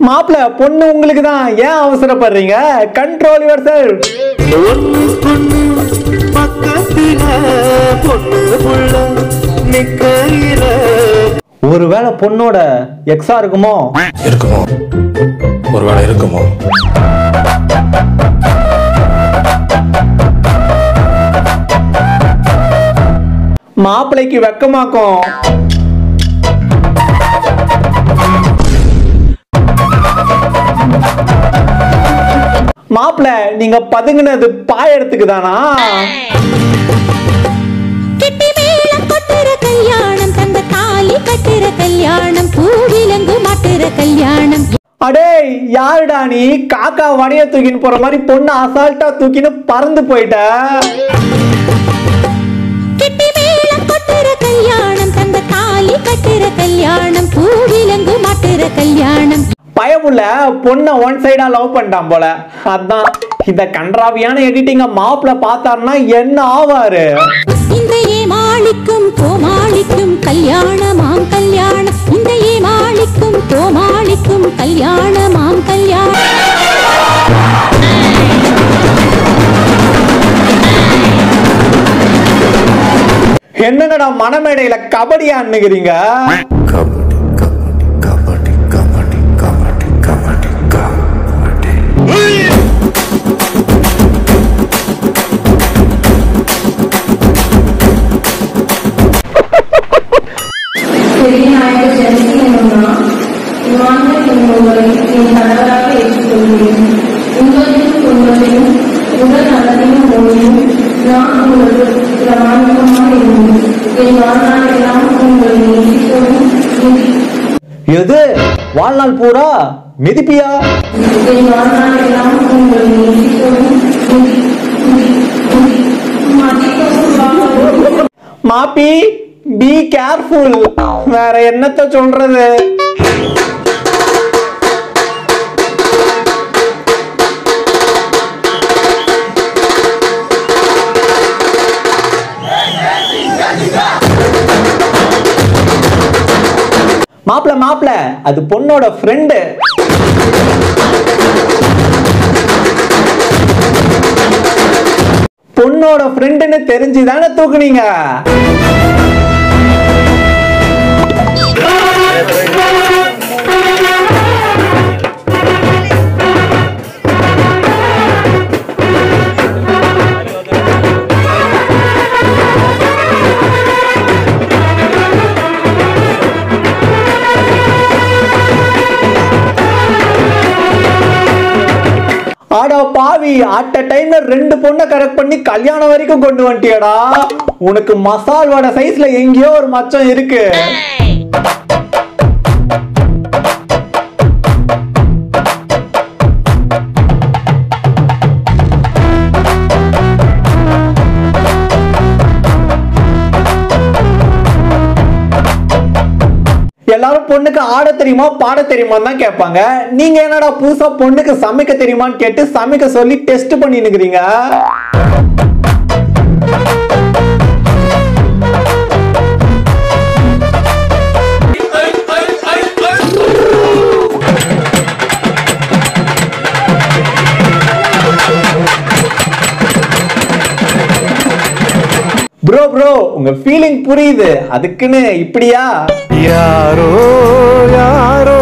மாப்பிள்ள பொண்ணு உங்களுக்கு தான் ஏன் அவசரப்படுறீங்க கண்ட்ரோல் யுவர் செல்ஃப் ஒண்ணு பொண்ணு பக்கத்துல பொண்ணு புள்ள நிக்கையில ஒருவேளை பொண்ணோட எக்ஸா இருக்குமோ இருக்குமோ ஒருவேளை இருக்குமோ மாப்பிள்ளைக்கு வெக்கமாக்கும் மாப்பிள்ள நீங்க பதுங்கினது பாயறதுக்கு தானா கெட்டி மேளம் கொட்டுற கல்யாணம் தங்க தாலி கட்டுற கல்யாணம் பூவிலங்கு மாட்டுற கல்யாணம் அடே யாருடா நீ காக்கா வடைய தூக்கின்னு போற மாதிரி பொண்ணு அசால்ட்டா தூக்கின்னு பறந்து போயிட்ட கெட்டி மேளம் கொட்டுற கல்யாணம் தங்க தாலி கட்டுற கல்யாணம் பூவிலங்கு மாட்டுற கல்யாணம் பயமுள்ள பொண்ணை ஒன் சைடா லவ் பண்ணிட்டான் போல அதான் இந்த கன்றாவியான எடிட்டிங்க மாப்பிள்ள பார்த்தாருன்னா என்ன ஆவாரு இந்த ஏமாளிக்கும் கோமாளிக்கும் கல்யாணமாம் கல்யாணம் இந்த ஏமாளிக்கும் கோமாளிக்கும் கல்யாணமாம் கல்யாணம் என்னங்கடா மணமேடையில கபடி ஆண்ணுகிறீங்க கபடி கபடி கபடி கபடி கபடி கபடி கபடி பெரிய நாயக ஜெனசி என்னும்னா இமானுவேல் என்பவரை என் கணவராக ஏற்றுக்கொள்கிறேன் உங்களையும் உங்களையும் உடல் நலனையும் மொழியும் நான் உங்களுக்கு பிரமாணிகமாக இருந்தேன் என் வாழ்நாள் எல்லாம் உங்களை நேசிக்கவும் மிதி- எது வாழ்நாள் பூரா மிதிப்பியா என் வாழ்நாள் எல்லாம் உங்களை நேசிக்கவும் மிதி- மிதி- மிதி- மதிக்கவும் மாப்பி பி கேர்ஃபுல் வேற என்னத்த சொல்றது மாப்பிள மாப்பிள அது பொண்ணோட ஃப்ரெண்டு பொண்ணோட ஃப்ரெண்டுன்னு தெரிஞ்சு தானே தூக்குனீங்க ஆடா பாவி அட்ட டைம்ல ரெண்டு பொண்ணை கரெக்ட் பண்ணி கல்யாணம் வரைக்கும் கொண்டு வந்துட்டியடா உனக்கு மசால் வடை சைஸ்ல எங்கேயோ ஒரு மச்சம் இருக்கு எல்லாரும் பொண்ணுக்கு ஆட தெரியுமா பாட தெரியுமா தான் கேட்பாங்க நீங்க என்னடா புதுசா பொண்ணுக்கு சமைக்க தெரியுமான்னு கேட்டு சமைக்க சொல்லி டெஸ்ட் பண்ணி நிக்கிறீங்க ப்ரோ ப்ரோ உங்க ஃபீலிங் புரியுது அதுக்குன்னு இப்படியா யாரோ யாரோ